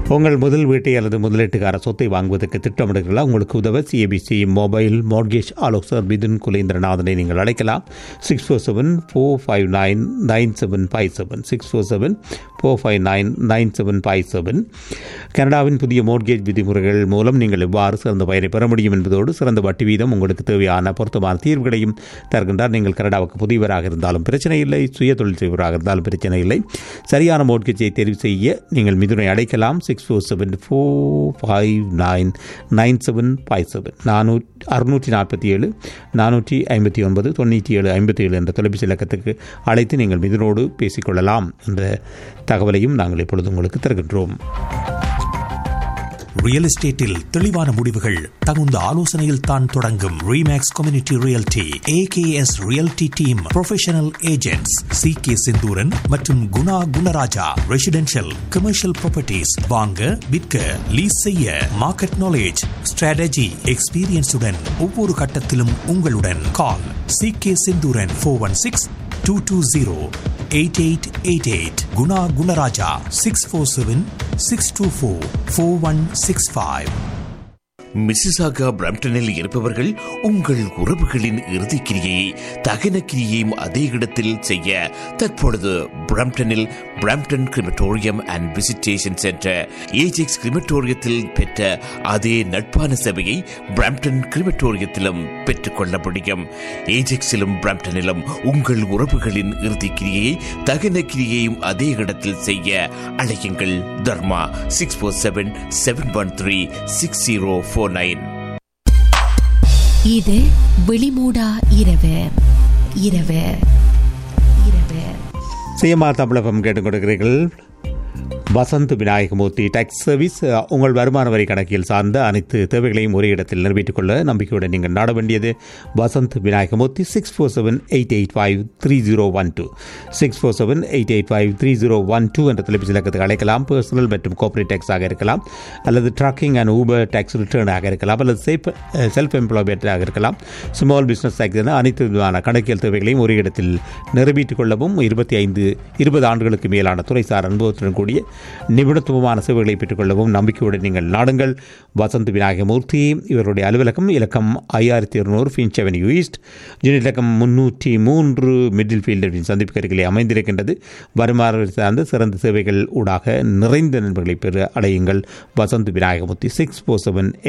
உங்கள் முதல் வீட்டை அல்லது முதலீட்டுக்கார சொத்தை வாங்குவதற்கு திட்டமிடுகிறீர்களா உங்களுக்கு உதவ சிஏபிசி மொபைல் மார்கேஜ் ஆலோசகர் மிதுன் குலேந்திரநாதனை நீங்கள் அழைக்கலாம் six four seven four five nine nine seven five seven six four seven four five nine nine seven five seven கனடாவின் புதிய மோர்கேஜ் விதிமுறைகள் மூலம் நீங்கள் எவ்வாறு சிறந்த பயனை பெற முடியும் என்பதோடு சிறந்த வட்டி வீதம் உங்களுக்கு தேவையான பொருத்தமான தீர்வுகளையும் தருகின்றார் நீங்கள் கனடாவுக்கு புதியவராக இருந்தாலும் பிரச்சனை இல்லை சுய தொழில் செய்வராக இருந்தாலும் பிரச்சனை இல்லை சரியான மோர்கேஜை தெரிவு செய்ய நீங்கள் மிதுனை அழைக்கலாம் six four seven four five nine nine seven five seven நானூ அறுநூற்றி நாற்பத்தி ஏழு நானூற்றி ஐம்பத்தி ஒன்பது தொண்ணூற்றி ஏழு ஐம்பத்தி ஏழு என்ற தொலைபேசி இலக்கத்துக்கு அழைத்து நீங்கள் மிதுனோடு பேசிக்கொள்ளலாம் என்ற தகவலையும் நாங்கள் இப்பொழுது உங்களுக்கு தருகின்றோம் ரியல் எஸ்டேட்டில் தெளிவான முடிவுகள் தகுந்த ஆலோசனையில் தான் தொடங்கும் Remax community realty A K S realty team professional agents C K Senthuran மற்றும் Guna Gunarajah residential commercial properties வாங்க விற்க லீஸ் செய்ய மார்க்கெட் நாலேஜ் ஸ்ட்ராட்டஜி எக்ஸ்பீரியன்ஸுடன் ஒவ்வொரு கட்டத்திலும் உங்களுடன் call C K Senthuran four one six two two zero eight eight eight eight Guna Gunarajah six four seven six two four four one six five Mississauga பிரம்டனில் இருப்பவர்கள் உங்கள் உறவுகளின் இறுதிக்கிரியை தகன கிரியையும் அதே இடத்தில் செய்ய தற்பொழுது பிரம்டனில் Brampton crematorium and visitation centre Ajax கிரிமட்டோரியத்தில் பெற்ற அதே நட்பான சேவையை பிரம்டன் கிரிமட்டோரியத்திலும் பெற்றுக்கொள்ள முடியும் ஏஜெக்ஸிலும் பிரம்டனிலும் உங்கள் உறவுகளின் இறுதிக்கிரியை தகன கிரியையும் அதே இடத்தில் செய்ய அழையுங்கள் Dharma six four seven seven one three six zero four nine இது வெளிமூடா இரவு இரவு இரவு சிஎம்ஆ தமிழகம் கேட்டுக் கொடுக்கிறீர்கள் Vasanth Vinayagamoorthy tax service uh, உங்கள் வருமான வரி கணக்கில் சார்ந்த அனைத்து தேவைகளையும் ஒரே இடத்தில் நிறைவேற்றிக் கொள்ள நம்பிக்கையுடன் நீங்கள் நாட வேண்டியது Vasanth Vinayagamoorthy six four seven eight eight five three zero one two six four seven eight eight five three zero one two என்ற தொலைபேசி இலக்கத்துக்கு அழைக்கலாம் பர்சனல் மற்றும் கோஆபரேட் டேக்ஸாக இருக்கலாம் அல்லது ட்ராக்கிங் அண்ட் ஊபர் டேக்ஸ் ரிட்டர்னாக இருக்கலாம் அல்லது சேஃப் செல்ஃப் எம்ப்ளாய்மெண்ட்டாக இருக்கலாம் ஸ்மால் பிஸ்னஸ் டேக்ஸ் என அனைத்து விதமான கணக்கியல் தேவைகளையும் ஒரே இடத்தில் நிறைவேற்றிக் கொள்ளவும் இருபத்தி ஐந்து இருபது ஆண்டுகளுக்கு மேலான துறைசார் அனுபவத்துடன் கூடிய நிபுணத்துவமான சேவைகளை பெற்றுக்கொள்ளவும் நம்பிக்கையுடன் நீங்கள் நாடுங்கள் வசந்த் விநாயகமூர்த்தி இவருடைய அலுவலகம் இலக்கம் ஐயாயிரத்தி இருநூறு ஃபின்ச் அவென்யூ ஈஸ்ட் யூனிட் இலக்கம் முன்னூற்றி மூன்று மிடில் ஃபீல்டின் சந்திப்பு அருகிலே அமைந்திருக்கின்றது வருமான வரி சார்ந்த சிறந்த சேவைகள் ஊடாக நிறைந்த நண்பர்களை பெற அடையுங்கள் Vasanth Vinayagamoorthy six four seven